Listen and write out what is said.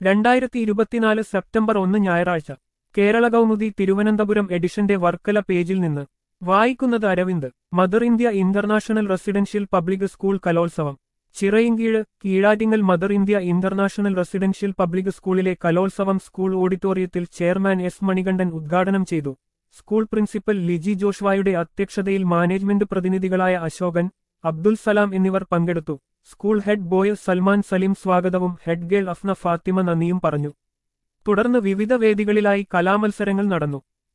രണ്ടായിരത്തി ഇരുപത്തിനാല് സെപ്റ്റംബർ ഒന്ന് ഞായറാഴ്ച കേരള കൗമുദി തിരുവനന്തപുരം എഡിഷന്റെ വർക്കല പേജിൽ നിന്ന് വായിക്കുന്നത് Aravind mother India international residential public school കലോത്സവം Chirayinkeezhu Keezhattingal mother India international residential public സ്കൂളിലെ കലോത്സവം സ്കൂൾ ഓഡിറ്റോറിയത്തിൽ ചെയർമാൻ എസ് മണികണ്ഠൻ ഉദ്ഘാടനം ചെയ്തു സ്കൂൾ പ്രിൻസിപ്പൽ ലിജി ജോഷ്വായുടെ അധ്യക്ഷതയിൽ മാനേജ്മെന്റ് പ്രതിനിധികളായ അശോകൻ അബ്ദുൽ സലാം എന്നിവർ പങ്കെടുത്തു school head boy Salman Saleem സ്വാഗതവും ഹെഡ് ഗേൾ അഫ്ന ഫാത്തിമ നന്ദിയും പറഞ്ഞു തുടർന്ന് വിവിധ വേദികളിലായി കലാമത്സരങ്ങൾ നടന്നു